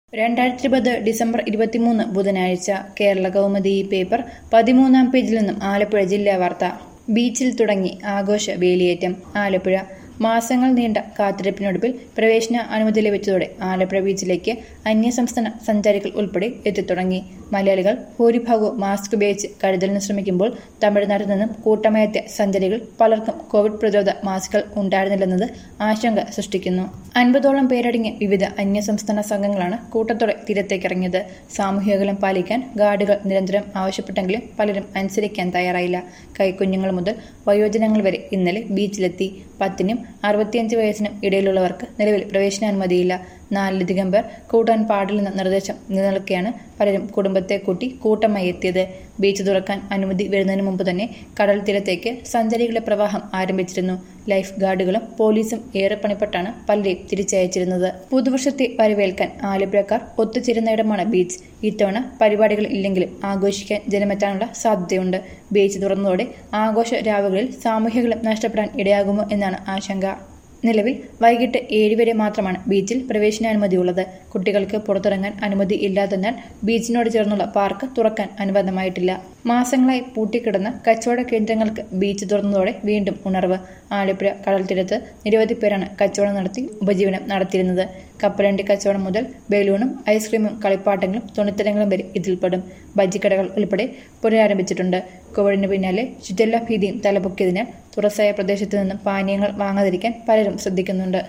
രണ്ടായിരത്തി ഇരുപത് ഡിസംബർ ഇരുപത്തിമൂന്ന് ബുധനാഴ്ച കേരള കൗമുദി പേപ്പർ പതിമൂന്നാം പേജിൽ നിന്നും ആലപ്പുഴ ജില്ലാ വാർത്ത ബീച്ചിൽ തുടങ്ങി ആഘോഷ വേലിയേറ്റം ആലപ്പുഴ മാസങ്ങൾ നീണ്ട കാത്തിരിപ്പിനൊടുവിൽ പ്രവേശന അനുമതി ലഭിച്ചതോടെ ആലപ്പുഴ ബീച്ചിലേക്ക് അന്യസംസ്ഥാന സഞ്ചാരികൾ ഉൾപ്പെടെ എത്തിത്തുടങ്ങി മലയാളികൾ ഭൂരിഭാഗവും മാസ്ക് ഉപയോഗിച്ച് കരുതലിന് ശ്രമിക്കുമ്പോൾ തമിഴ്നാട്ടിൽ നിന്നും കൂട്ടമയത്തിയ സഞ്ചാരികൾ പലർക്കും കോവിഡ് പ്രതിരോധ മാസ്കുകൾ ഉണ്ടായിരുന്നില്ലെന്നത് ആശങ്ക സൃഷ്ടിക്കുന്നു അൻപതോളം പേരടങ്ങിയ വിവിധ അന്യസംസ്ഥാന സംഘങ്ങളാണ് കൂട്ടത്തോടെ തീരത്തേക്കിറങ്ങിയത് സാമൂഹിക അകലം പാലിക്കാൻ ഗാർഡുകൾ നിരന്തരം ആവശ്യപ്പെട്ടെങ്കിലും പലരും അനുസരിക്കാൻ തയ്യാറായില്ല കൈക്കുഞ്ഞുങ്ങൾ മുതൽ വയോജനങ്ങൾ വരെ ഇന്നലെ ബീച്ചിലെത്തി പത്തിനും അറുപത്തിയഞ്ച് വയസ്സിനും ഇടയിലുള്ളവർക്ക് നിലവിൽ പ്രവേശനാനുമതിയില്ല നാലിലധികം പേർ കൂട്ടാൻ പാടില്ലെന്ന നിർദ്ദേശം നിലനിൽക്കെയാണ് പലരും കുടുംബത്തെ കൂട്ടി കൂട്ടമായി എത്തിയത് ബീച്ച് തുറക്കാൻ അനുമതി വരുന്നതിന് മുമ്പ് തന്നെ കടൽ തീരത്തേക്ക് സഞ്ചാരികളുടെ പ്രവാഹം ആരംഭിച്ചിരുന്നു ലൈഫ് ഗാർഡുകളും പോലീസും ഏറെ പണിപ്പെട്ടാണ് പലരെയും തിരിച്ചയച്ചിരുന്നത് പുതുവർഷത്തെ വരവേൽക്കാൻ ആലപ്പുഴക്കാർ ഒത്തുചേരുന്ന ഇടമാണ് ബീച്ച് ഇത്തവണ പരിപാടികൾ ഇല്ലെങ്കിലും ആഘോഷിക്കാൻ ജനമെത്താനുള്ള സാധ്യതയുണ്ട് ബീച്ച് തുറന്നതോടെ ആഘോഷ രാവുകളിൽ സാമൂഹികകളും നഷ്ടപ്പെടാൻ ഇടയാകുമോ എന്നാണ് ആശങ്ക നിലവിൽ വൈകിട്ട് ഏഴ് വരെ മാത്രമാണ് ബീച്ചിൽ പ്രവേശനാനുമതിയുള്ളത് കുട്ടികൾക്ക് പുറത്തിറങ്ങാൻ അനുമതി ഇല്ലാത്തതിനാൽ ബീച്ചിനോട് ചേർന്നുള്ള പാർക്ക് തുറക്കാൻ അനുവാദമായിട്ടില്ല മാസങ്ങളായി പൂട്ടിക്കിടന്ന കച്ചവട കേന്ദ്രങ്ങൾക്ക് ബീച്ച് തുറന്നതോടെ വീണ്ടും ഉണർവ് ആലപ്പുഴ കടൽ തീരത്ത് നിരവധി പേരാണ് കച്ചവടം നടത്തി ഉപജീവനം നടത്തിയിരുന്നത് കപ്പലണ്ടി കച്ചവടം മുതൽ ബലൂണും ഐസ്ക്രീമും കളിപ്പാട്ടങ്ങളും തുണിത്തരങ്ങളും വരെ ഇതിൽപ്പെടും ബജ്ജിക്കടകൾ ഉൾപ്പെടെ പുനരാരംഭിച്ചിട്ടുണ്ട് കോവിഡിന് പിന്നാലെ ശുചിത്വ ഭീതിയും തലപൊക്കിയതിനാൽ തുറസായ പ്രദേശത്തു നിന്നും പാനീയങ്ങൾ വാങ്ങാതിരിക്കാൻ പലരും ശ്രദ്ധിക്കുന്നുണ്ട്